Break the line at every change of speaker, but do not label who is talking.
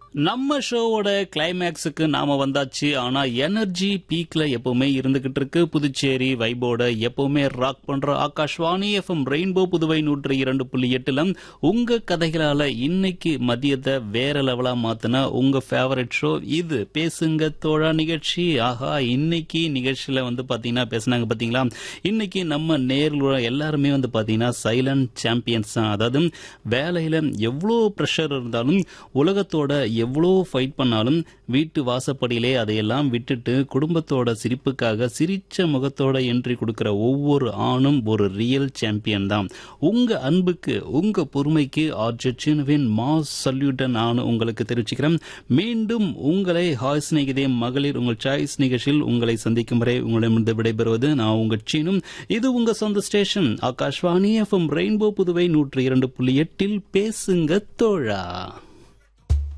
நம்ம ஷோவோட கிளைமேக்ஸுக்கு நாம வந்தாச்சு ஆனா எனர்ஜி பீக்ல எப்பவுமே இருந்துகிட்டு இருக்கு புதுச்சேரி வைபோட எப்பவுமே ராக் பண்ற ஆகாஷ்வாணி எஃப்எம் ரெயின்போ புதுவை நூற்றி இரண்டு புள்ளி எட்டுல உங்க கதைகளால இன்னைக்கு மதியத்தை வேற லெவலா மாத்தின உங்க ஃபேவரட் ஷோ இது பேசுங்க தோழா நிகழ்ச்சி ஆஹா இன்னைக்கு நிகழ்ச்சியில வந்து பாத்தீங்கன்னா பேசுனாங்க பாத்தீங்களா இன்னைக்கு நம்ம நேர்ல எல்லாருமே வந்து பாத்தீங்கன்னா சைலண்ட் சாம்பியன்ஸ் தான் அதாவது வேலையில எவ்வளோ ப்ரெஷர் இருந்தாலும் உலகத்தோட எவ்வளோ ஃபைட் பண்ணாலும் வீட்டு வாசப்படியிலே அதையெல்லாம் விட்டுட்டு குடும்பத்தோட சிரிப்புக்காக சிரிச்ச முகத்தோட என்ட்ரி கொடுக்கிற ஒவ்வொரு ஆணும் ஒரு ரியல் சாம்பியன் தான் உங்க அன்புக்கு உங்க பொறுமைக்கு ஆர்ஜினுவின் மாஸ் சல்யூட்டன் நான் உங்களுக்கு தெரிவிச்சுக்கிறேன் மீண்டும் உங்களை ஹாய் சிநேகிதே மகளிர் உங்கள் சாய்ஸ் நிகழ்ச்சியில் உங்களை சந்திக்கும் வரை உங்களிடமிருந்து விடைபெறுவது நான் உங்க சீனும் இது உங்க சொந்த station Akashvani FM rainbow Puduvai நூற்றி இரண்டு புள்ளி எட்டில் பேசுங்க தோழா